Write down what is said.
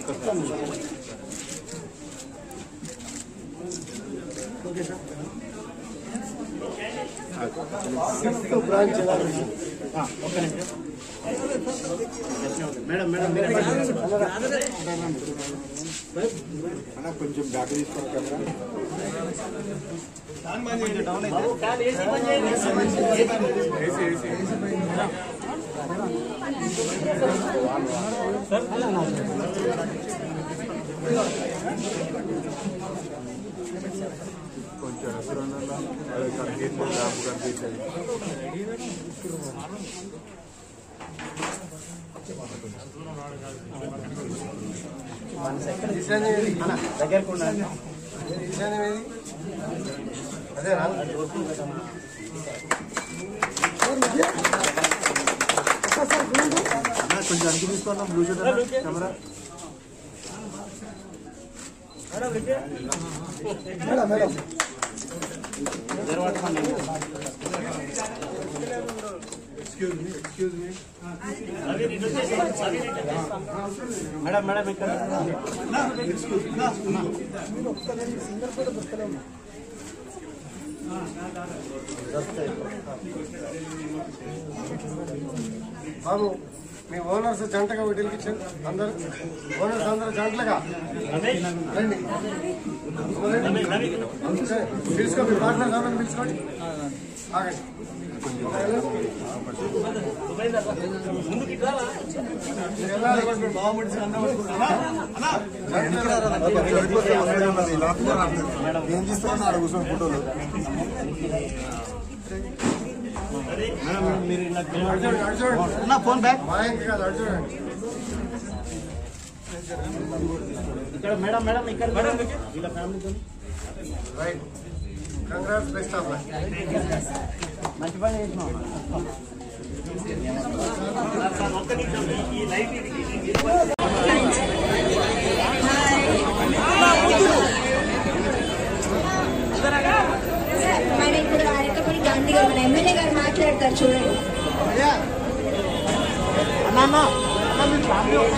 అన్న కొంచెం బ్యాక్ తీసుకోండి కెమెరా కొంచెం రెస్టారెంట్ అది కనిపించలేదు జాబ్ కనిపించలేదు అన్న కొంచెం అనికి తీసుకోండి blue shirt camera madam madam ఇక్కడ బాబు మీ ఓనర్స్ జంటగా వీటికి ఇచ్చారు అందరు ఓనర్స్ అందరు జంటలుగా రండి సరే, పిలుచుకో మీ పార్ట్నర్స్ అందరిని పిలుచుకోండి ఆగండి మీరు వెళ్ళాలి. ఏం తీస్తున్నా ఆడ కూర్చొని ఫోటోలు మీరు ఇలా అటు చూడండి, అటు చూడండి. నా ఫోన్ బ్యాక్ మా ఇంటి కాదు అటు చూడండి ఇక్కడ మేడం మేడం ఇక్కడ మేడం వీళ్ళ ఫ్యామిలీతో right congrats best of luck మంచి పని చేసినాం మన ఇప్పుడు అరకపల్లి గాంధీ గారు మన ఎమ్మెల్యే గారు మాట్లాడతారు చూడండి అన్న అన్న